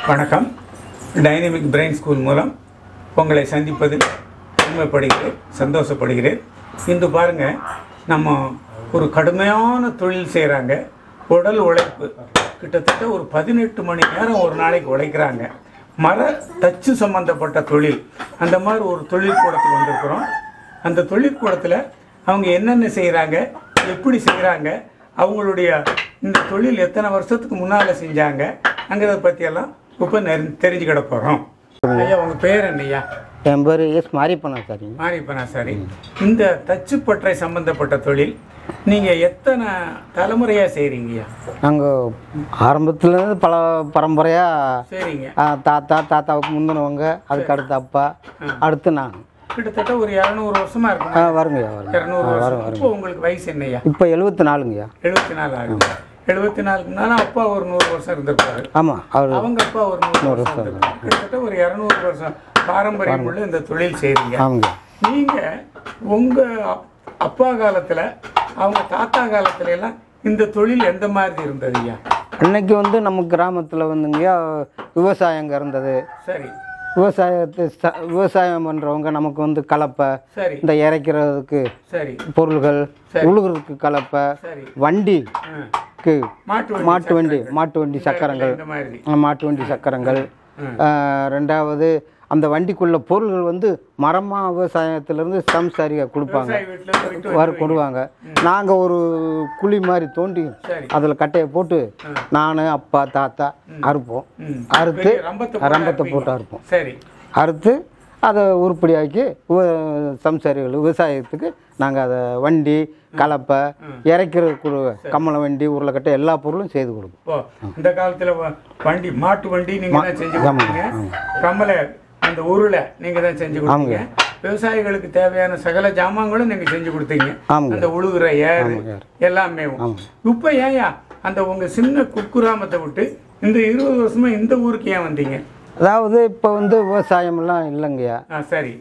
வணக்கம் dynamic brain school மூலம் உங்களை சந்திப்பதில் பெருமைப்படுகிறேன் சந்தோஷப்படுகிறேன் இன்று பாருங்க நம்ம ஒரு கடுமையான தொழில் செய்கிறாங்க உடல் உழைப்பு கிட்டத்தட்ட ஒரு பதினெட்டு மணி நேரம் ஒரு நாளைக்கு உழைக்கிறாங்க மர தச்சு சம்பந்தப்பட்ட தொழில் அந்த மாதிரி ஒரு தொழிற்கூடத்துக்கு வந்திருக்கிறோம் அந்த தொழிற்கூடத்தில் அவங்க என்னென்ன செய்கிறாங்க எப்படி செய்கிறாங்க அவங்களுடைய இந்த தொழில் எத்தனை வருஷத்துக்கு முன்னால் செஞ்சாங்க அங்கிறத பற்றியெல்லாம் இப்போ நெரு- தெரிஞ்சுக்கிட போகிறோம் ஐயா உங்கள் பேர் என்னய்யா என் பேர் எஸ் மாரியப்பண்ணா சாரிங்க மாரிப்பனா சரி இந்த தச்சுப்பற்றை சம்பந்தப்பட்ட தொழில் நீங்கள் எத்தனை தலைமுறையாக செய்கிறீங்கய்யா நாங்கள் ஆரம்பத்துலேருந்து பல பரம்பரையாக சரிங்க தாத்தா தாத்தாவுக்கு முந்தினவங்க அதுக்கு அடுத்து அப்பா அடுத்து நான் கிட்டத்தட்ட ஒரு இரநூறு வருஷமா இருக்கும் ஆ வருங்கய்யா வருங்க இரநூறு வருஷம் இப்போ உங்களுக்கு வயசு என்னய்யா இப்போ எழுபத்தி நாலுங்கய்யா எழுபத்தி நாலு ஆகுது எழுபத்தி நாலுக்கு முன்னால அப்பா ஒரு நூறு வருஷம் இருந்திருப்பாரு ஆமாம் அவர் அவங்க அப்பா ஒரு நூறு வருஷம் இருந்திருப்பாரு. கிட்டத்தட்ட ஒரு இரநூறு வருஷம் பாரம்பரியம் உள்ள இந்த தொழில் செய்றீங்க ஆமாங்க நீங்க உங்க அப்- அப்பா காலத்துல அவங்க தாத்தா காலத்துல எல்லாம் இந்த தொழில் எந்த மாதிரி இருந்தது ஐயா அன்னைக்கு வந்து நம்ம கிராமத்தில் வந்துங்கய்யா விவசாயங்க இருந்தது சரி விவசாயத்தை ச- விவசாயம் பண்ணுறவங்க நமக்கு வந்து கலப்பை சரி இந்த இறைக்கிறதுக்கு சரி பொருள்கள் உழுகிறதுக்கு கலப்பை சரி வண்டிக்கு ம். மாட்டு வண்டி, மாட்டு வண்டி மாட்டு வண்டி சக்கரங்கள் இந்த மாதிரி மாட்டு வண்டி சக்கரங்கள் ஆஹ், ரெண்டாவது அந்த வண்டிக்குள்ள பொருள்கள் வந்து மரமா விவசாயத்திலேருந்து சம்சாரிக கொடுப்பாங்க விவசாயி வீட்டுல இருந்து விட்டு வர கொடுவாங்க நாங்கள் ஒரு குழி மாதிரி தோண்டி சரி அதில் கட்டையை போட்டு நான் அப்பா தாத்தா அறுப்போம் ம். அறுத்து பெரிய ரம்பத்தை போட்டு ரம்பத்தை அறுப்பீங்க. போட்டு அறுப்போம் சரி அறுத்து அதை உருப்படியாக்கி விவ- சம்சாரிகள் விவசாயத்துக்கு நாங்கள் அதை வண்டி கலப்பை இறைக்கிற கு- கம்மள வண்டி உருளைக்கட்டை எல்லா பொருளும் செய்து கொடுப்போம் இப்போ இந்த காலத்துல வ- வண்டி மாட்டு வண்டி நீங்க தான் செஞ்சு கொடுத்தீங்க கம்மலை அந்த உருளை நீங்க தான் செஞ்சு கொடுத்தீங்க விவசாயிகளுக்கு தேவையான சகல ஜாமான்களும் நீங்க செஞ்சு கொடுத்தீங்க ஆமாங்க. அந்த உழுகுற ஏறு எல்லாமே இப்ப ஏன்யா அந்த உங்க சின்ன குக்கிராமத்தை விட்டு இந்த இருபது வருஷமா இந்த ஊருக்கு ஏன் வந்தீங்க அதாவது இப்போ வந்து விவசாயமெல்லாம் இல்லைங்கய்யா ஆ சரி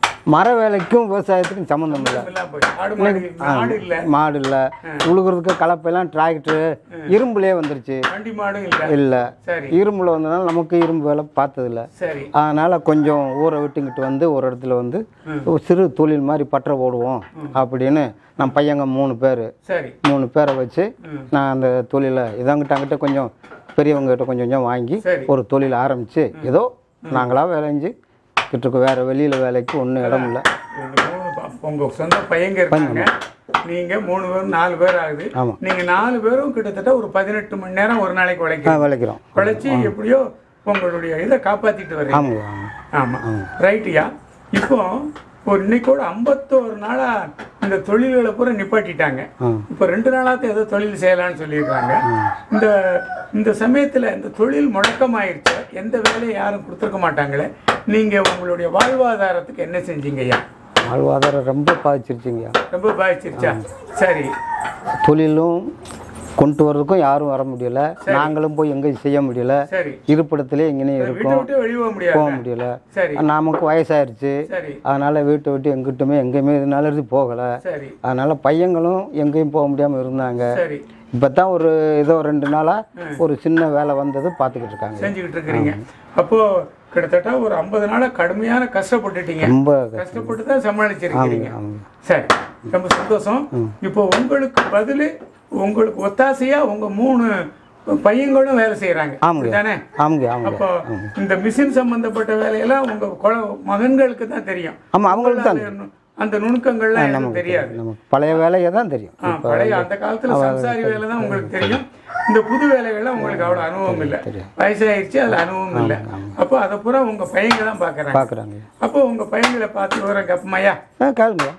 மர வேலைக்கும் விவசாயத்துக்கும் சம்மந்தம் இல்லை எல்லாம் போய் ஆடு மாடு மாடு இல்ல மாடு இல்லை உழுகிறதுக்கு கலப்பையெல்லாம் டிராக்டரு இரும்புலேயே வந்துருச்சு வண்டி மாடும் இல்ல இல்லை சரி இரும்பில் வந்ததுனால நமக்கு இரும்பு வேலை பார்த்ததில்ல சரி அதனால் கொஞ்சம் ஊரை விட்டுங்கிட்டு வந்து ஒரு இடத்துல வந்து ஒரு சிறு தொழில் மாதிரி பற்ற போடுவோம் அப்படின்னு நம்ம பையங்க மூணு பேர் சரி மூணு பேரை வச்சு நான் அந்த தொழிலை இதாங்கிட்ட அங்கிட்ட கொஞ்சம் பெரியவங்ககிட்ட கொஞ்சம் கொஞ்சம் வாங்கி சரி. ஒரு தொழில் ஆரம்பித்து ஏதோ நாங்களாக வேலைஞ்சு கிட்ட வேறு வெளியில் வேலைக்கு ஒன்றும் இடம் இல்லை இந்த மூணு ப- உங்க சொந்த பையங்க இருக்காங்க நீங்க மூணு பேரும் நாலு பேர் ஆகுது ஆமா. நீங்க நாலு பேரும் கிட்டத்தட்ட ஒரு பதினெட்டு மணி நேரம் ஒரு நாளைக்கு ஆ உழைக்கிறீங்க விளைக்கிறோம் உழைச்சி எப்படியோ உங்களுடைய இதை காப்பாத்திட்டு வர்றீங்க ஆமாங்க ஆமாம் ஆமா ரைட்டுயா இப்போ ஒரு இன்னைக்கோட ஐம்பத்தோரு நாளா இந்த தொழில்களை பூரா நிப்பாட்டிட்டாங்க ஆ. இப்போ ரெண்டு நாளாவது ஏதோ தொழில் செய்யலாம்னு சொல்லியிருக்காங்க இந்த இந்த சமயத்துல இந்த தொழில் முழக்கமாயிருச்சு எந்த வேலையும் யாரும் கொடுத்துருக்க மாட்டாங்களே நீங்க உங்களுடைய வாழ்வாதாரத்துக்கு என்ன செஞ்சீங்க ஐயா வாழ்வாதாரம் ரொம்ப பாதிச்சிருச்சுங்கய்யா ரொம்ப பாதிச்சிருச்சா சரி தொழிலும் கொண்டு வர்றதுக்கும் யாரும் வர முடியல நாங்களும் போய் எங்கேயும் செய்ய முடியல சரி இருப்பிடத்திலே எங்கேயும் வீட்டை இருக்கோம் விட்டு வெளியே போக முடியாது போக முடியல சரி நமக்கு வயசாயிருச்சு சரி அதனால் வீட்டை விட்டு எங்கிட்டுமே எங்கேயுமே இதனால இருந்து போகலை சரி அதனால் பையங்களும் எங்கேயும் போக முடியாமல் இருந்தாங்க சரி இப்போ தான் ஒரு ஏதோ ரெண்டு நாளாக ஒரு சின்ன வேலை வந்தது பார்த்துக்கிட்டு இருக்காங்க செஞ்சுக்கிட்டு இருக்கிறீங்க அப்போ கிட்டத்தட்ட ஒரு ஐம்பது நாளா கடுமையான கஷ்டப்பட்டுட்டீங்க ரொம்ப கஷ்டப்பட்டு தான் சமாளிச்சிருக்கிறீங்க ஆமாங்க. சரி ரொம்ப சந்தோஷம் இப்போ உங்களுக்கு பதில் உங்களுக்கு ஒத்தாசையா உங்க மூணு பையங்களும் வேலை செய்யறாங்க ஆமாங்க. தானே ஆமாங்க ஆமாங்க அப்போ இந்த மிஷின் சம்பந்தப்பட்ட வேலையெல்லாம் உங்க குழ மகன்களுக்கு தான் தெரியும் ஆமாம் அவங்களுக்கு தான் அது அந்த நுணுக்கங்கள்லாம் எனக்கு தெரியாது நமக்கு பழைய வேலையை தான் தெரியும் ஆ, பழைய அந்த காலத்துல சம்சாரி வேலை தான் உங்களுக்கு தெரியும் இந்த புது வேலைகள்லாம் உங்களுக்கு அவ்வளவு அனுபவம் இல்லை வயசாயிருச்சு அதுல அனுபவம் இல்லை அப்போ அதை பூரா உங்க பையங்க தான் பாக்குறாங்க பார்க்குறாங்க அப்போ உங்க பையங்களை பார்த்து விவரம் கப்பமையா ஆ கேளுங்க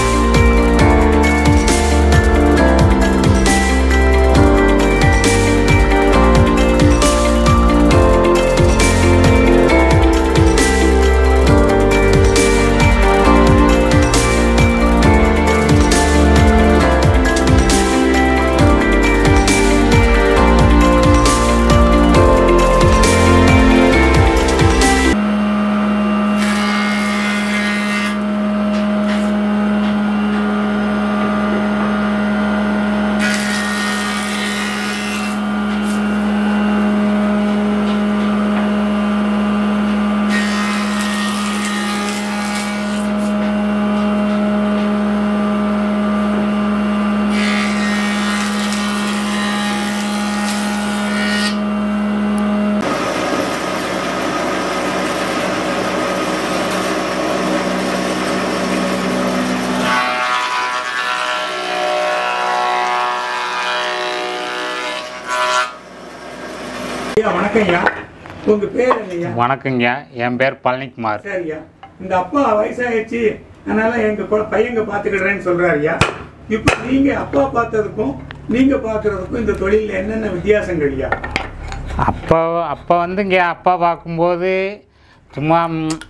ஆ ஐயா வணக்கம் ஐயா உங்க பேர் என்னய்யா வணக்கங்க என் பேர் பழனிக்குமார் சரியா இந்த அப்பா வயசாகிடுச்சு அதனால எங்க கு- பையங்க பார்த்துக்கிடுறேன்னு சொல்றாருயா இப்போ நீங்க அப்பா பார்த்ததுக்கும் நீங்க பார்க்கறதுக்கும் இந்த தொழிலில் என்னென்ன வித்தியாசங்கள் ஐயா அப்போ அப்போ வந்து இங்கே அப்பா பார்க்கும்போது சும்மா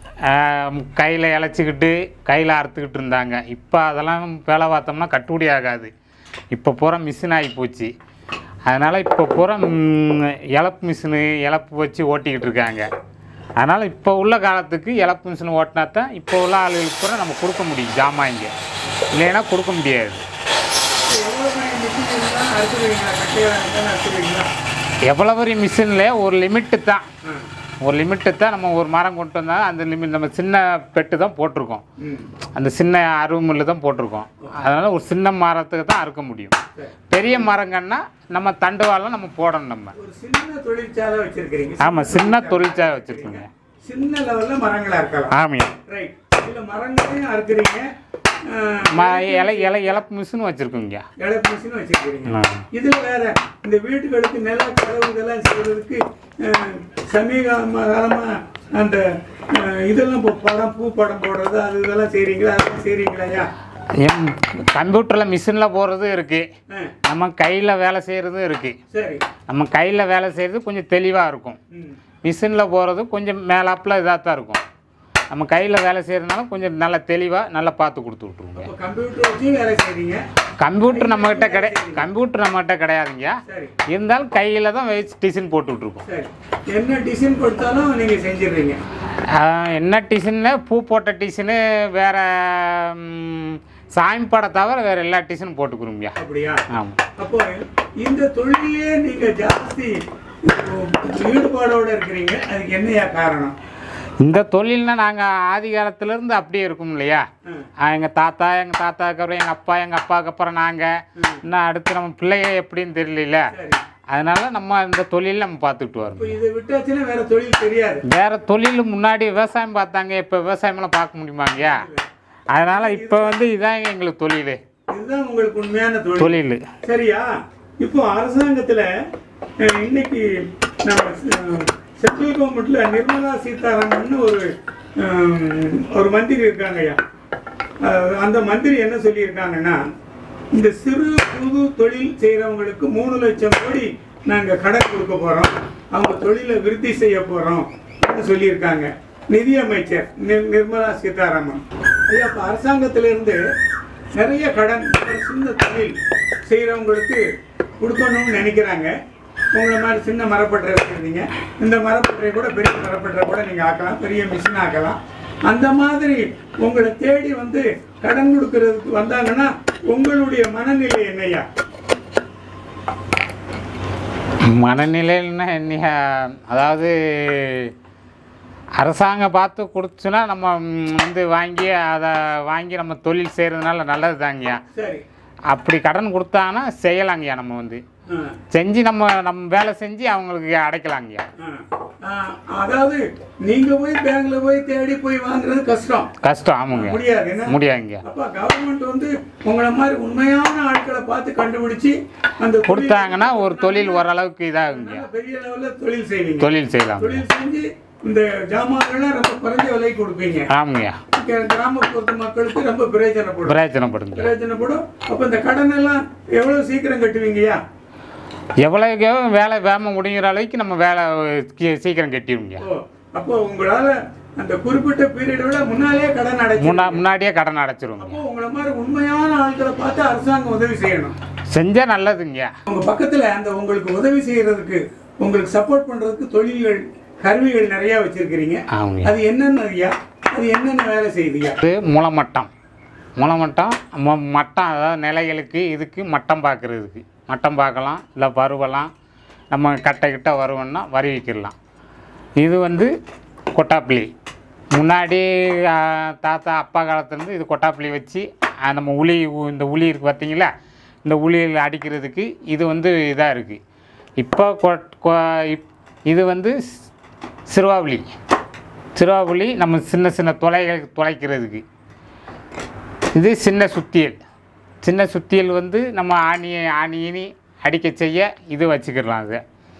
கையில் இழைச்சிக்கிட்டு கையில் அறுத்துக்கிட்டு இருந்தாங்க இப்போ அதெல்லாம் வேலை பார்த்தோம்னா கட்டுப்படி ஆகாது இப்போ பூரா மிஷின் ஆகி போச்சு அதனால் இப்போ பூரா ம், இழப்பு மிஷினு இழப்பு வச்சு ஓட்டிக்கிட்டு இருக்காங்க அதனால் இப்போ உள்ள காலத்துக்கு இழப்பு மிஷின் ஓட்டினா தான் இப்போ உள்ள ஆளுகளுக்கு பூரா நம்ம கொடுக்க முடியும் ஜாமான் இல்லைன்னா கொடுக்க முடியாது எவ்வளோ பெரிய மிஷின் இருந்தால் அறுத்துருவீங்களா கட்டையாக இருந்தாலும் அறுத்துருவீங்களா எவ்வளோ பெரிய மிஷினில் ஒரு லிமிட்டு தான் ஒரு லிமிட்டு தான் நம்ம ஒரு மரம் கொண்டு வந்தால் அந்த லிமிட் நம்ம சின்ன பெட்டு தான் போட்டிருக்கோம் ம் அந்த சின்ன அருவமுள்ள தான் போட்டிருக்கோம் அதனால் ஒரு சின்ன மரத்துக்கு தான் அறுக்க முடியும் பெரிய மரங்கன்னா நம்ம தண்டுவாலாம் நம்ம போடணும் நம்ம ஒரு சின்ன தொழிற்சாலை வச்சிருக்கிறீங்க ஆமாம் சின்ன தொழிற்சாலை வச்சுருக்கோங்க சின்ன லெவலில் மரங்களா இருக்கலாம் ஆமாம் ரைட் இதில் மரங்களையும் அறுக்குறீங்க அஹ், ம இலை இலை இழப்பு மிஷின் வச்சுருக்கோங்க இழப்பு மிஷின் வச்சிருக்கிறீங்க ஆ. இதுல வேற இந்த வீட்டுகளுக்கு நில கதவு இதெல்லாம் செய்யறதுக்கு அஹ், சமீபகாலமா அந்த அஹ், இதெல்லாம் இப்போ படம் பூ படம் போடுறது அது இதெல்லாம் செய்றீங்களா அதெல்லாம் செய்றீங்களா ஐயா எம் கம்ப்யூட்டரில் மிஷினில் போடுறதும் இருக்குது அஹ், நம்ம கையில் வேலை செய்கிறதும் இருக்குது சரி நம்ம கையில் வேலை செய்கிறது கொஞ்சம் தெளிவாக இருக்கும் ம் மிஷினில் போகிறது கொஞ்சம் மேலாப்பில் இதாக தான் இருக்கும் நம்ம கையில் வேலை செய்கிறதுனால கொஞ்சம் நல்லா தெளிவாக நல்லா பார்த்து கொடுத்து விட்ருவோங்க இப்போ கம்ப்யூட்டர் வச்சு வேலை செய்றீங்க கம்ப்யூட்டர் நம்மகிட்ட கிடை கம்ப்யூட்டர் நம்மகிட்ட கிடையாதுங்க சரி இருந்தாலும் கையில் தான் வச்சு டிசைன் போட்டு விட்ருக்கோம் சரி என்ன டிசைன் கொடுத்தாலும் நீங்க செஞ்சிடுறீங்க ஆஹ் என்ன டிசைனில் பூ போட்ட டிசைனு வேறு சாமி படம் தவிர வேறு எல்லா டிசைனும் போட்டுக்கிறோம்யா அப்படியா ஆமாம் அப்போ இந்த தொழிலே நீங்க ஜாஸ்தி ஈடுபாடோட இருக்கிறீங்க அதுக்கு என்னையா காரணம் இந்த தொழில்னா நாங்கள் ஆதி காலத்துலேருந்து அப்படியே இருக்கும் இல்லையா ம். எங்கள் தாத்தா எங்கள் தாத்தாக்கு அப்புறம் எங்கள் அப்பா எங்கள் அப்பாவுக்கு அப்புறம் நாங்கள் இன்னும் அடுத்து நம்ம பிள்ளைய எப்படின்னு தெரியல சரி அதனால நம்ம இந்த தொழில் நம்ம பார்த்துக்கிட்டு வரோம் இப்போ இதை விட்டாச்சுன்னா வேற தொழில் தெரியாது வேற தொழில் முன்னாடி விவசாயம் பார்த்தாங்க இப்போ விவசாயமெல்லாம் பார்க்க முடியுமாங்கய்யா அதனால இப்போ வந்து இதான் எங்களுக்கு தொழில் இதுதான் உங்களுக்கு உண்மையான தொழில் தொழில் சரியா இப்போ அரசாங்கத்துல அஹ், இன்னைக்கு நம்ம அஹ், சென்ட்ரல் கவர்மெண்ட்ல நிர்மலா சீதாராமன் ஒரு அஹ், ஒரு மந்திரி இருக்காங்கய்யா அஹ், அந்த மந்திரி என்ன சொல்லியிருக்காங்கன்னா இந்த சிறு புது தொழில் செய்கிறவங்களுக்கு மூணு லட்சம் கோடி நாங்கள் கடன் கொடுக்க போகிறோம் அவங்க தொழிலை விருத்தி செய்ய போகிறோம் சொல்லியிருக்காங்க நிதியமைச்சர் நிர் நிர்மலா சீதாராமன் ஐயா இப்போ அரசாங்கத்திலிருந்து நிறைய கடன் ஒரு சின்ன தொழில் செய்கிறவங்களுக்கு கொடுக்கணும்னு நினைக்கிறாங்க உங்களை மாதிரி சின்ன மரப்பட்டறை வச்சுருந்தீங்க இந்த மரப்பட்டறை கூட பெரிய மரப்பட்டறை கூட நீங்கள் ஆக்கலாம் பெரிய மிஷின் ஆக்கலாம் அந்த மாதிரி உங்களை தேடி வந்து கடன் கொடுக்கறதுக்கு வந்தாங்கன்னா உங்களுடைய மனநிலை என்னையா மனநிலைன்னா என்ன அதாவது அரசாங்கம் பார்த்து கொடுத்துச்சுன்னா நம்ம ம், வந்து வாங்கி அதை வாங்கி நம்ம தொழில் செய்கிறதுனால நல்லது தாங்கய்யா சரி அப்படி கடன் கொடுத்தாங்கன்னா செய்யலாங்கய்யா நம்ம வந்து ஆ, செஞ்சு நம்ம நம்ம வேலை செஞ்சு அவங்களுக்கு அடைக்கலாங்கய்யா ஆ. ஆ, அதாவது நீங்க போய் பேங்க்ல போய் தேடி போய் வாங்குறது கஷ்டம் கஷ்டம் ஆமாங்க முடியாது என்ன முடியாதுங்க அப்ப கவர்மெண்ட் வந்து உங்களை மாதிரி உண்மையான ஆட்களை பார்த்து கண்டுபிடிச்சு அந்த தொழில் கொடுத்தாங்கன்னா ஒரு தொழில் ஓரளவுக்கு இதாகுங்க நல்ல பெரிய லெவல்ல தொழில் செய்வீங்க தொழில் செய்யலாம் தொழில் செஞ்சு இந்த ஜாமான்கள்லாம் ரொம்ப குறைஞ்ச விலைக்கு கொடுப்பீங்க ஆமாங்கய்யா கிர- கிராமப்புறத்து மக்களுக்கு ரொம்ப பிரயோஜனப்படும் பிரயோஜனப்படுங்க பிரயோஜனப்படும் அப்ப இந்த கடன் எல்லாம் எவ்வளவு சீக்கிரம் கட்டுவீங்கய்யா எவ்வளோக்கு எவ்வளோ வேலை வேகமாக முடிகிற அளவுக்கு நம்ம வேலை சீ- சீக்கிரம் கட்டிடுவோங்க ஓ அப்போ உங்களால அந்த குறிப்பிட்ட பீரியட் விட முன்னாலே கடன் அடைச்சு முன்னா முன்னாடியே கடன் அடைச்சிருவோங்க அப்போ உங்களை மாதிரி உண்மையான ஆட்களை பார்த்து அரசாங்கம் உதவி செய்யணும் செஞ்சால் நல்லதுங்க உங்க பக்கத்துல அந்த உங்களுக்கு உதவி செய்யறதுக்கு உங்களுக்கு சப்போர்ட் பண்றதுக்கு தொழில்கள் கருவிகள் நிறைய வச்சிருக்கிறீங்க ஆமாங்க அது என்னென்ன ஐயா அது என்னென்ன வேலை செய்யுதுயா இது முளைமட்டம் முளைமட்டம் ம- மட்டம் அதாவது நிலைகளுக்கு இதுக்கு மட்டம் பார்க்குறதுக்கு மட்டம் பார்க்கலாம் இல்லை வருவலாம் நம்ம கட்டை கிட்ட வருவோம்னா வரி வைக்கிடலாம் இது வந்து கொட்டாப்புளி முன்னாடி ஆ, தாத்தா அப்பா காலத்துலேருந்து இது கொட்டாப்புளி வச்சு ஆ, நம்ம உளி உ- இந்த உளி இருக்குது பார்த்தீங்களா இந்த உளியில் அடிக்கிறதுக்கு இது வந்து இதாக இருக்குது இப்போ கொ- கொ- இப்- இது வந்து ஸ்- சிறுவாப்புளி சிறுவாப்புளி நம்ம சின்ன சின்ன துளைகளுக்கு துளைக்கிறதுக்கு இது சின்ன சுத்தியல் சின்ன சுத்தியல் வந்து நம்ம ஆணி ஆணியினி அடிக்க செய்ய இது வச்சுக்கிடலாம் அது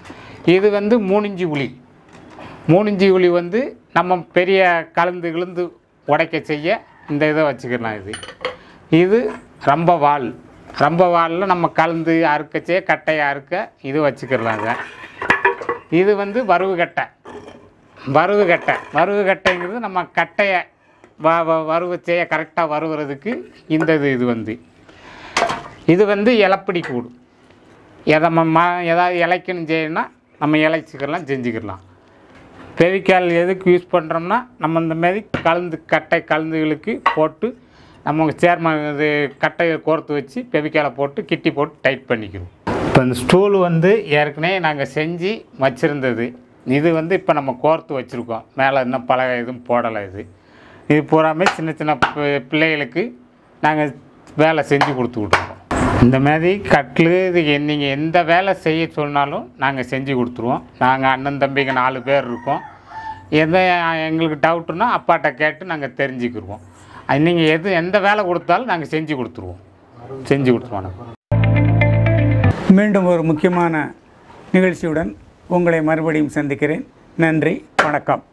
இது வந்து மூணிஞ்சி உளி மூணிஞ்சி உளி வந்து நம்ம பெரிய கலந்து கிளந்து உடைக்க செய்ய இந்த இதை வச்சுக்கலாம் இது இது ரொம்ப வால் ரொம்ப வாலில் நம்ம கலந்து அறுக்க செய்ய கட்டையை அறுக்க இது வச்சுக்கிறலாங்க இது வந்து வறுவு கட்டை வறுவு கட்டை வறுவு கட்டைங்கிறது நம்ம கட்டையை வ வ- வறுவு செய்ய கரெக்டாக வறுவுறதுக்கு இந்த இது இது வந்து இது வந்து இலப்பிடி கூடு எதை நம்ம ம- ஏதாவது இலைக்கணும் செய்யணும்னா நம்ம இலைச்சிக்கலாம் செஞ்சுக்கலாம் ஃபெவிக்கால் எதுக்கு யூஸ் பண்ணுறோம்னா நம்ம இந்த மாதிரி கலந்து கட்டை கலந்துகளுக்கு போட்டு நம்ம சேர்ம இது கட்டையை கோர்த்து வச்சு ஃபெவிக்காலை போட்டு கிட்டி போட்டு டைட் பண்ணிக்கிறோம் இப்போ இந்த ஸ்டூல் வந்து ஏற்கனவே நாங்கள் செஞ்சு வச்சுருந்தது இது வந்து இப்போ நம்ம கோர்த்து வச்சுருக்கோம் மேலே இன்னும் பலகை எதுவும் போடலை இது இது பூராமே சின்ன சின்ன பி- பிள்ளைகளுக்கு நாங்கள் வேலை செஞ்சு கொடுத்துக்கிட்ருக்கோம் இந்த மாதிரி கட்டில் இது நீங்கள் எந்த வேலை செய்ய சொன்னாலும் நாங்கள் செஞ்சு கொடுத்துருவோம் நாங்கள் அண்ணன் தம்பிங்க நாலு பேர் இருக்கோம் எதை எங்களுக்கு டவுட்டுன்னா அப்பாட்ட கேட்டு நாங்கள் தெரிஞ்சுக்கிருவோம் அது நீங்கள் எது எந்த வேலை கொடுத்தாலும் நாங்கள் செஞ்சு கொடுத்துருவோம் செஞ்சு கொடுத்துருவோம் மீண்டும் ஒரு முக்கியமான நிகழ்ச்சியுடன் உங்களை மறுபடியும் சந்திக்கிறேன் நன்றி வணக்கம்